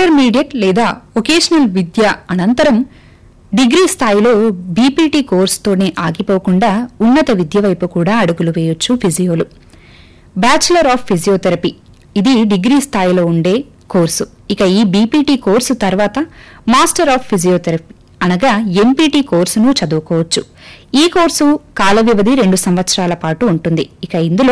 intermediate లేదా vocational విద్య అనంతరం degree స్థాయిలో బీపీటీ కోర్సుతోనే ఆగిపోకుండా ఉన్నత విద్య వైపు కూడా అడుగులు వేయొచ్చు ఫిజియోలు బ్యాచిలర్ ఆఫ్ ఫిజియోథెరపీ ఇది డిగ్రీ స్థాయిలో ఉండే కోర్సు ఇక ఈ బీపీటీ కోర్సు తర్వాత మాస్టర్ ఆఫ్ ఫిజియోథెరపీ అనగా ఎంపీటీ కోర్సును చదువుకోవచ్చు ఈ కోర్సు కాల వ్యవధి రెండు సంవత్సరాల పాటు ఉంటుంది ఇక ఇందులో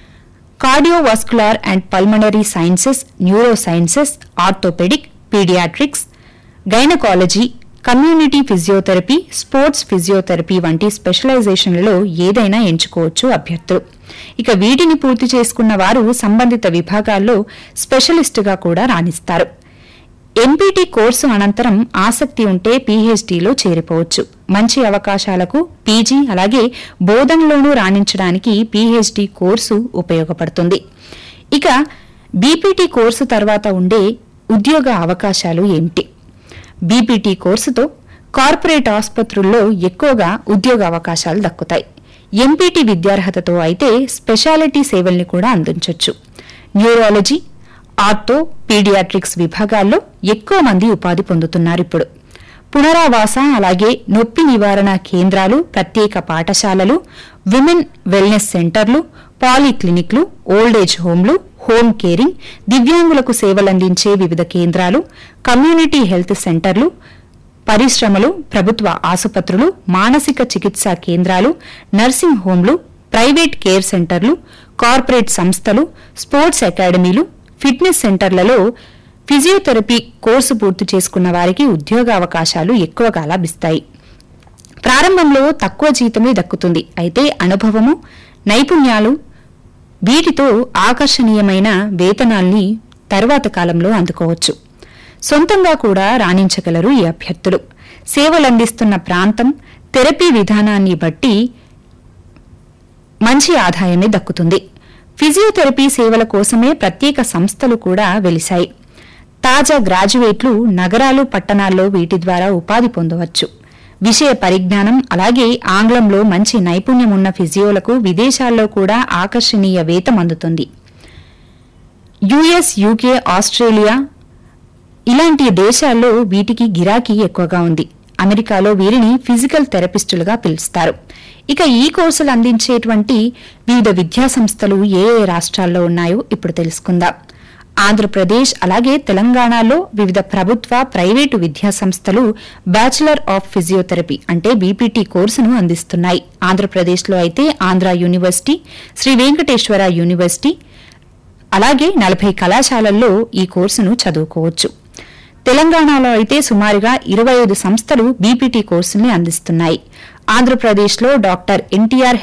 cardiovascular and pulmonary sciences neuro sciences orthopedic pediatrics gynaecology community physiotherapy sports physiotherapy వంటి స్పెషలైజేషన్లలో ఏదైనా ఎంచుకోవచ్చు అభ్యర్థులు ఇక వీటిని పూర్తి చేసుకున్న వారు సంబంధిత విభాగాల్లో స్పెషలిస్టుగా కూడా రాణిస్తారు ఎంపీటీ కోర్సు అనంతరం ఆసక్తి ఉంటే పీహెచ్డీలో చేరిపోవచ్చు మంచి అవకాశాలకు పీజీ అలాగే బోధనలోనూ రాణించడానికి పీహెచ్డీ కోర్సు ఉపయోగపడుతుంది ఇక బీపీటీ కోర్సు తర్వాత ఉండే ఉద్యోగ అవకాశాలు ఏమిటి బీపీటీ కోర్సుతో కార్పొరేట్ ఆసుపత్రుల్లో ఎక్కువగా ఉద్యోగ అవకాశాలు దక్కుతాయి ఎంపీటీ విద్యార్హతతో అయితే స్పెషాలిటీ సేవల్ని కూడా అందించవచ్చు న్యూరాలజీ ఆర్థో పీడియాట్రిక్స్ విభాగాల్లో ఎక్కువ మంది ఉపాధి పొందుతున్నారు ఇప్పుడు పునరావాస అలాగే నొప్పి నివారణ కేంద్రాలు ప్రత్యేక పాఠశాలలు విమెన్ వెల్నెస్ సెంటర్లు పాలీక్లినిక్లు ఓల్డేజ్ హోంలు హోమ్ కేరింగ్ దివ్యాంగులకు సేవలందించే వివిధ కేంద్రాలు కమ్యూనిటీ హెల్త్ సెంటర్లు పరిశ్రమలు ప్రభుత్వ ఆసుపత్రులు మానసిక చికిత్సా కేంద్రాలు నర్సింగ్ హోంలు ప్రైవేట్ కేర్ సెంటర్లు కార్పొరేట్ సంస్థలు స్పోర్ట్స్ అకాడమీలు ఫిట్నెస్ సెంటర్లలో ఫిజియోథెరపీ కోర్సు పూర్తి చేసుకున్న వారికి ఉద్యోగ అవకాశాలు ఎక్కువగా లభిస్తాయి ప్రారంభంలో తక్కువ జీతమే దక్కుతుంది అయితే అనుభవము నైపుణ్యాలు వీటితో ఆకర్షణీయమైన వేతనాల్ని తర్వాత కాలంలో అందుకోవచ్చు సొంతంగా కూడా రాణించగలరు ఈ అభ్యర్థులు సేవలందిస్తున్న ప్రాంతం థెరపీ విధానాన్ని బట్టి మంచి ఆదాయమే దక్కుతుంది ఫిజియోథెరపీ సేవల కోసమే ప్రత్యేక సంస్థలు కూడా వెలిశాయి తాజా గ్రాడ్యుయేట్లు నగరాలు పట్టణాల్లో వీటి ద్వారా ఉపాధి పొందవచ్చు విషయ పరిజ్ఞానం అలాగే ఆంగ్లంలో మంచి నైపుణ్యం ఉన్న ఫిజియోలకు విదేశాల్లో కూడా ఆకర్షణీయ వేతం అందుతుంది యుఎస్ యూకే ఆస్ట్రేలియా ఇలాంటి దేశాల్లో వీటికి గిరాకీ ఎక్కువగా ఉంది అమెరికాలో వీరిని ఫిజికల్ థెరపిస్టులుగా పిలుస్తారు ఇక ఈ కోర్సులు అందించేటువంటి వివిధ విద్యా సంస్థలు ఏ ఏ రాష్ట్రాల్లో ఉన్నాయో ఇప్పుడు తెలుసుకుందాం ఆంధ్రప్రదేశ్ అలాగే తెలంగాణలో వివిధ ప్రభుత్వ ప్రైవేటు విద్యా సంస్థలు బ్యాచిలర్ ఆఫ్ ఫిజియోథెరపీ అంటే బీపీటీ కోర్సును అందిస్తున్నాయి ఆంధ్రప్రదేశ్లో అయితే ఆంధ్ర యూనివర్సిటీ శ్రీ వెంకటేశ్వర యూనివర్సిటీ అలాగే నలభై కళాశాలల్లో ఈ కోర్సును చదువుకోవచ్చు తెలంగాణలో అయితే సుమారుగా ఇరవై ఐదు సంస్థలు బీపీటీ కోర్సుల్ని అందిస్తున్నాయి ఆంధ్రప్రదేశ్లో డాక్టర్ ఎన్టీఆర్